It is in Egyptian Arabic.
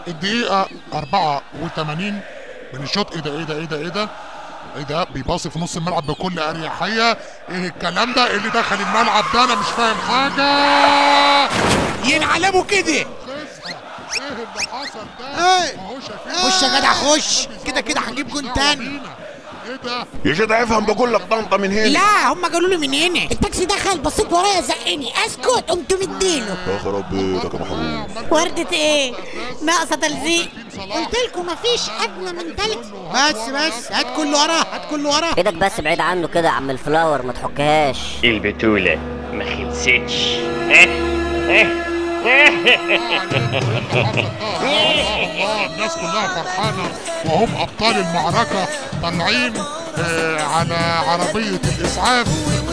الدقيقة 84 من الشوط ايه ده ايه ده ايه ده ايه ده ايه ده بيباصي في نص الملعب بكل اريحية ايه الكلام ده ايه اللي دخل الملعب ده انا مش فاهم حاجة ينعلموا كده ايه اللي حصل ده ايه ما هوش خش يا جدع خش كده كده هنجيب جون تاني ايه ده يا جدع افهم بقول لك طنطا من هنا لا هم قالوا لي من هنا التاكسي دخل بصيت ورايا زقني اسكت قمت مديله يا خراب بيتك يا محمود وردة ايه ناقصة تلزيق قلت لكم مفيش ادنى من تلت بس بس هات كله وراه هات كله وراه ايدك بس بعيد عنه كده يا عم الفلاور ما تحكهاش البتولة ما خلصتش الله الناس كلها فرحانة وهم أبطال المعركة طالعين آه، على عربية الإسعاف